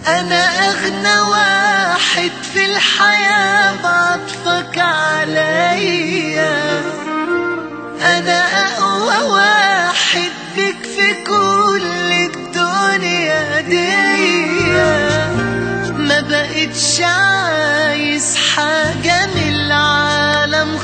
أنا أغنى واحد في الحياة بعطفك عليا أنا أقوى واحد بك في كل الدنيا دي ما بقتش عايز حاجة من العالم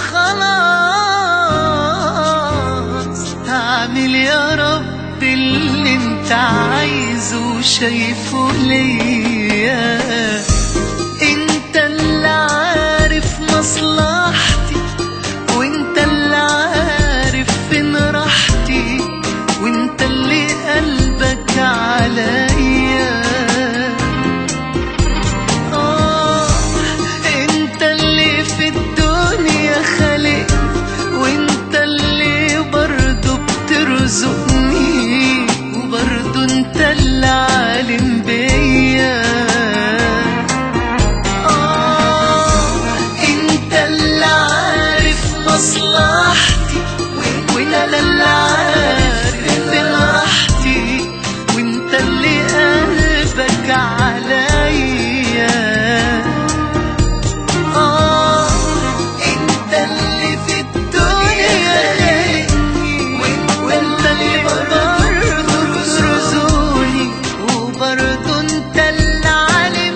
خلاص هعمل يا رب اللي انت عايزه وشايفه ليا انت اللي عارف مصلحتي وانت اللي عارف فين راحتي وانت اللي قلبك عليا آه، انت اللي في الدنيا خالق وانت اللي برضه بترزقني وبرضه انت اللي عالم بيا آه، انت اللي عارف مصلحتي وانت اللي عارف فين راحتي وانت اللي قلبك عليا آه انت اللي في الدنيا خلقني وانت اللي برضه بترزقني وبرضه انت اللي عالم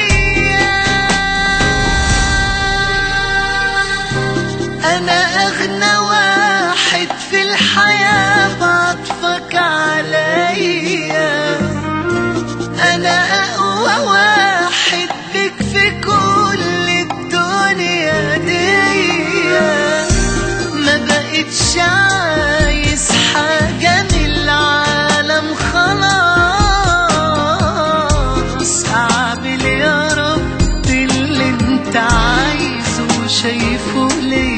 بيا انا اغنى واحد في الحياة بعطفك عليا انا اقوى واحد بك في كل الدنيا دي ما بقتش عايز حاجة من العالم خلاص اعمل يا رب اللي انت عايزه وشايفه ليا